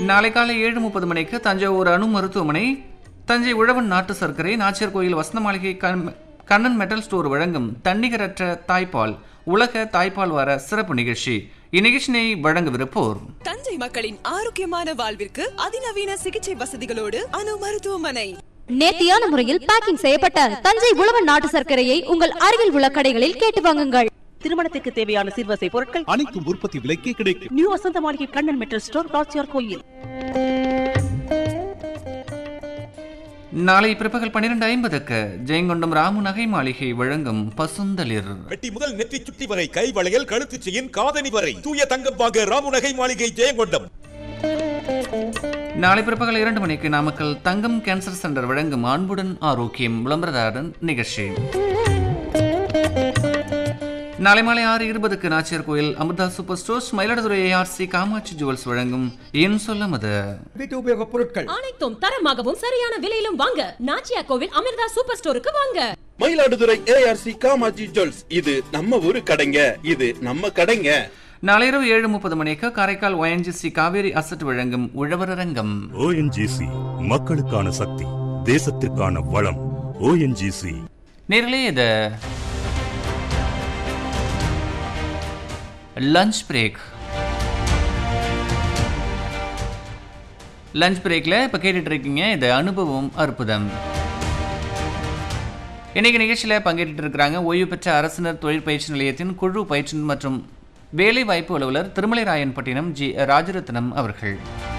நாளை காலை ஏழு முப்பது மணிக்கு தஞ்சாவூர் அணு மருத்துவமனை தஞ்சை உழவன் நாட்டு சர்க்கரை நாச்சியார் கோயில் வசந்த மாளிகை கண்- கண்ணன் மெட்டல் ஸ்டோர் வழங்கும் தன்னிகரற்ற தாய்ப்பால் உலக தாய்ப்பால் வார சிறப்பு நிகழ்ச்சி இந்நிகழ்ச்சியை வழங்கவிருப்போர் தஞ்சை மக்களின் ஆரோக்கியமான வாழ்விற்கு அதிநவீன சிகிச்சை வசதிகளோடு அணு மருத்துவமனை நேர்த்தியான முறையில் பேக்கிங் செய்யப்பட்ட தஞ்சை உழவன் நாட்டு சர்க்கரையை உங்கள் அருகில் உள்ள கடைகளில் கேட்டு வாங்குங்கள் திருமணத்துக்கு தேவையான சிறுவசை பொருட்கள் அனைத்தும் உற்பத்தி விலைக்கே கிடைக்கும் நியூ வசந்த மாளிகை கண்ணன் மெட்டல் ஸ்டோர் ராச்சியார் கோயில் நாளை பிற்பகல் பன்னிரண்டு ஐம்பதுக்கு ஜெயங்கொண்டம் ராமு நகை மாளிகை வழங்கும் பசுந்தளிர் வெட்டி முதல் நெற்றி சுட்டி வரை கை வளையல் கழுத்துச் செயின் காதணி வரை தூய தங்கம் வாங்க ராமுநகை மாளிகை ஜெயங்கொண்டம் நாளை பிற்பகல் இரண்டு மணிக்கு நாமக்கல் தங்கம் கேன்சர் சென்டர் வழங்கும் அன்புடன் ஆரோக்கியம் விளம்பரதாரன் நிகழ்ச்சி நாளை மாலை ஆறு இருபதுக்கு Nachiyar Koil Amirtha super stores Mayiladuthurai A R C Kamatchi jewels வழங்கும் என் சொல்லமது வீட்டு உபயோகப் பொருட்கள் அனைத்தும் தரமாகவும் சரியான விலையிலும் வாங்க நாச்சியா கோவில் அமிர்தா சூப்பர் ஸ்டோருக்கு வாங்க மயிலாடுதுறை ஏஆர்சி காமாஜி ஜுவல்ஸ் இது நம்ம ஊரு கடைங்க இது நம்ம கடைங்க நாளை இரவு ஏழு முப்பது மணிக்கு காரைக்கால் ஒயன்ஜிசி காவேரி அசட் வழங்கும் உழவரங்கம் ஓஎன்ஜிசி மக்களுக்கான சக்தி தேசத்திற்கான வளம் ஓஎன்ஜிசி நேரிலே இது லஞ்ச் பிரேக் லஞ்ச் பிரேக்கில் இப்போ கேட்டுட்டு இருக்கீங்க இது அனுபவம் அற்புதம் இன்னைக்கு நிகழ்ச்சியில் பங்கேற்றுட்டு இருக்கிறாங்க ஓய்வு பெற்ற அரசினர் தொழிற்பயிற்சி நிலையத்தின் குழு பயிற்சி மற்றும் வேலை வாய்ப்பு அலுவலர் திருமலைராயன்பட்டினம் ஜி ராஜரத்னம் அவர்கள்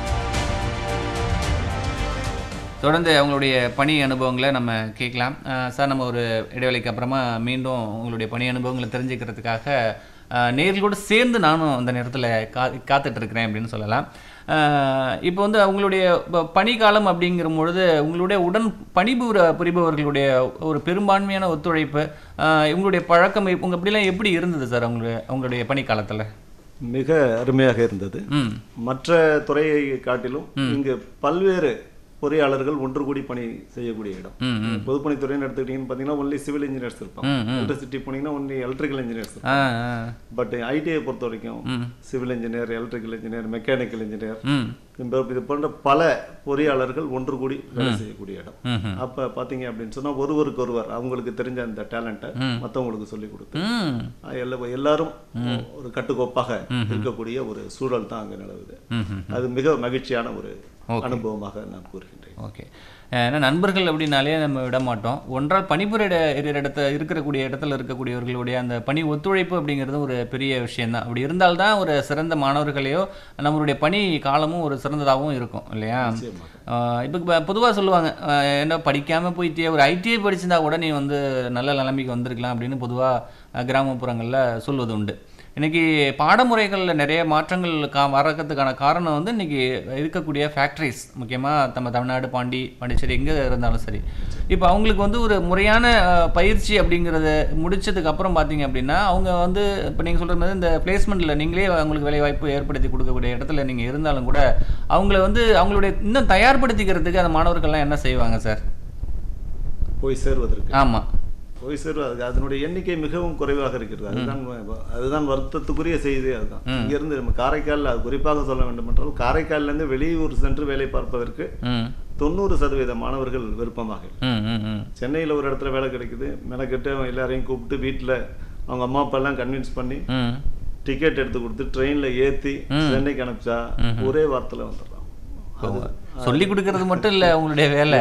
தொடர்ந்து அவங்களுடைய பணி அனுபவங்களை நம்ம கேட்கலாம் அஹ் சார் நம்ம ஒரு இடைவேளைக்கு அப்புறமா மீண்டும் உங்களுடைய பணி அனுபவங்களை தெரிஞ்சுக்கிறதுக்காக அஹ் நேரில் கூட சேர்ந்து நானும் அந்த நேரத்தில் கா காத்துட்டு இருக்கிறேன் அப்படின்னு சொல்லலாம் அஹ் இப்போ வந்து அவங்களுடைய ப- பணிக்காலம் அப்படிங்கிற பொழுது உங்களுடைய உடன் பணிபுர புரிபவர்களுடைய ஒரு பெரும்பான்மையான ஒத்துழைப்பு அஹ் இவங்களுடைய பழக்கம் உங்க அப்படிலாம் எப்படி இருந்தது சார் அவங்களுடைய அவங்களுடைய பணிக்காலத்தில் மிக அருமையாக இருந்தது ம் மற்ற துறையை காட்டிலும் இங்கு பல்வேறு பொறியாளர்கள் ஒன்று கூடி பணி செய்யக்கூடிய இடம் ம் ம் பொதுப்பணித்துறைன்னு எடுத்துக்கிட்டீங்கன்னு பார்த்தீங்கன்னா ஒன்லி சிவில் இன்ஜினியர்ஸ் இருப்பாங்க ம், ம். எலக்ட்ரிசிட்டி போனீங்கன்னா ஒன்லி எலக்ட்ரிக்கல் இன்ஜினியர்ஸ் ஆ இருப்பாங்க ஆ பட் ஐடிஐ பொறுத்த வரைக்கும் ம். Civil engineer electrical engineer mechanical engineer ம் இது போன்ற பல பொறியாளர்கள் ஒன்று கூடி வேலை செய்யக்கூடிய இடம் ம்ஹும். அப்ப பாத்தீங்க அப்படின்னு சொன்னா ஒருவருக்கு ஒருவர் அவங்களுக்கு தெரிஞ்ச அந்த டேலண்ட்டை ம். மத்தவங்களுக்கு சொல்லி கொடுத்து ம் அஹ் எல்லா எல்லாரும் ஒரு கட்டுக்கோப்பாக இருக்கக்கூடிய ஒரு சூழல் தான் அங்க நிலவுது ம்ஹும். அது மிக மகிழ்ச்சியான ஒரு Okay. அனுபவமாக நான் கூறுகின்றேன் ஓகே ஏன்னா நண்பர்கள் அப்படின்னாலே நம்ம விட மாட்டோம் ஒன்றால் பணிபுர இட இரு இடத்த இருக்கக்கூடிய இடத்துல இருக்கக்கூடியவர்களுடைய அந்த பணி ஒத்துழைப்பு அப்படிங்கிறது ஒரு பெரிய விஷயம்தான் அப்படி இருந்தால்தான் ஒரு சிறந்த மாணவர்களையோ நம்மளுடைய பணி காலமும் ஒரு சிறந்ததாகவும் இருக்கும் இல்லையா ஆஹ் இப்போ பொதுவாக சொல்லுவாங்க ஆஹ் என்ன படிக்காமல் போயிட்டே ஒரு ஐடிஐ படிச்சிருந்தா கூட நீ வந்து நல்ல நிலைமைக்கு வந்திருக்கலாம் அப்படின்னு பொதுவாக கிராமப்புறங்களில் சொல்வது உண்டு இன்னைக்கு பாடமுறைகளில் நிறைய மாற்றங்கள் கா வரக்கிறதுக்கான காரணம் வந்து இன்னைக்கு இருக்கக்கூடிய ஃபேக்ட்ரிஸ் முக்கியமாக நம்ம தமிழ்நாடு பாண்டி பாண்டிச்சேரி எங்கே இருந்தாலும் சரி இப்போ அவங்களுக்கு வந்து ஒரு முறையான அஹ், பயிற்சி அப்படிங்கிறத முடிச்சதுக்கு அப்புறம் பார்த்தீங்க அப்படின்னா அவங்க வந்து இப்போ நீங்கள் சொல்கிற மாதிரி இந்த பிளேஸ்மெண்ட்டில் நீங்களே அவங்களுக்கு வேலை வாய்ப்பு ஏற்படுத்தி கொடுக்கக்கூடிய இடத்துல நீங்கள் இருந்தாலும் கூட அவங்கள வந்து அவங்களுடைய இன்னும் தயார்படுத்திக்கிறதுக்கு அந்த மாணவர்கள்லாம் என்ன செய்வாங்க சார் போய் சேர்வதற்கு ஆமாம் போய் சேர்வதற்கு அதனுடைய எண்ணிக்கை மிகவும் குறைவாக இருக்கிறது அதுதான் வ- அதுதான் வருத்தத்துக்குரிய செய்தி அதுதான் இங்கிருந்து நம்ம காரைக்காலில் அது குறிப்பாக சொல்ல வேண்டும் என்றால் காரைக்காலிலிருந்து வெளியூர் சென்று வேலை பார்ப்பதற்கு ம் தொண்ணூறு சதவீத மாணவர்கள் விருப்பமாக இல்லை. ம் ம் ம் சென்னையில் ஒரு இடத்துல வேலை கிடைக்குது மெனக்கெட்டு அவங்க எல்லாரையும் கூப்பிட்டு வீட்டில் அவங்க அம்மா அப்பா எல்லாம் கன்வின்ஸ் பண்ணி ம் டிக்கெட் எடுத்து கொடுத்து ட்ரெயினில் ஏற்றி சென்னைக்கு அனுப்பிச்சா ஒரே வாரத்தில் வந்துடுறான் சொல்லி கொடுக்கறது மட்டும் இல்லை உங்களுடைய வேலை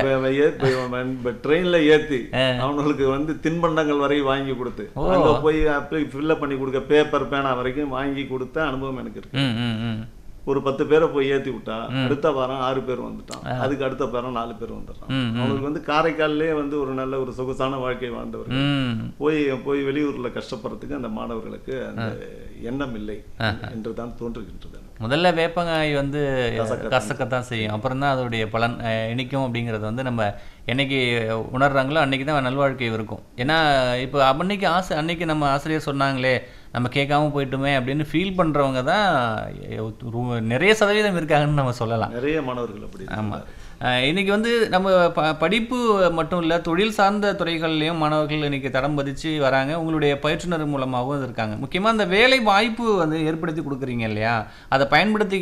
ட்ரெயின்ல ஏத்தி அவனுங்களுக்கு வந்து தின்பண்டங்கள் வரை வாங்கி கொடுத்து அங்க போய் அப்படி ஃபில்லப் பண்ணி கொடுக்க பேப்பர் பேனா வரைக்கும் வாங்கி கொடுத்த அனுபவம் எனக்கு இருக்கு ம் ம் ம் ஒரு பத்து பேரை போய் ஏத்தி விட்டா அடுத்த வாரம் ஆறு பேர் வந்துட்டான் அதுக்கு அடுத்த வாரம் நாலு பேர் வந்துடுறான் ம், அவனுக்கு வந்து காரைக்கால்லே வந்து ஒரு நல்ல ஒரு சொகுசான வாழ்க்கை வாழ்ந்தவர்கள் ம் போய் போய் வெளியூர்ல கஷ்டப்படுறதுக்கு அந்த மாணவர்களுக்கு அந்த எண்ணம் இல்லை என்றுதான் தோன்றுகின்றது எனக்கு. முதல்ல வேப்பங்காய் வந்து கசக்கத்தான் செய்யும் அப்புறம் தான் அதோடைய பலன் அஹ், இனிக்கும் அப்படிங்கிறது வந்து நம்ம என்னைக்கு உணர்றாங்களோ அன்னைக்கு தான் நல்வாழ்க்கை இருக்கும் ஏன்னா இப்போ அன்னைக்கு ஆசை அன்னைக்கு நம்ம ஆசிரியர் சொன்னாங்களே நம்ம கேட்காம போயிட்டுமே அப்படின்னு ஃபீல் பண்ணுறவங்க தான் ரு- நிறைய சதவீதம் இருக்காங்கன்னு நம்ம சொல்லலாம் நிறைய மாணவர்கள் அப்படி ஆமாம் இன்னைக்கு வந்து நம்ம ப படிப்பு மட்டும் இல்லை தொழில் சார்ந்த துறைகள்லையும் மாணவர்கள் இன்னைக்கு தடம் பதிச்சு வராங்க உங்களுடைய பயிற்றுனர் மூலமாகவும் இருக்காங்க முக்கியமாக அந்த வேலை வாய்ப்பு வந்து ஏற்படுத்தி கொடுக்குறீங்க இல்லையா அதை பயன்படுத்தி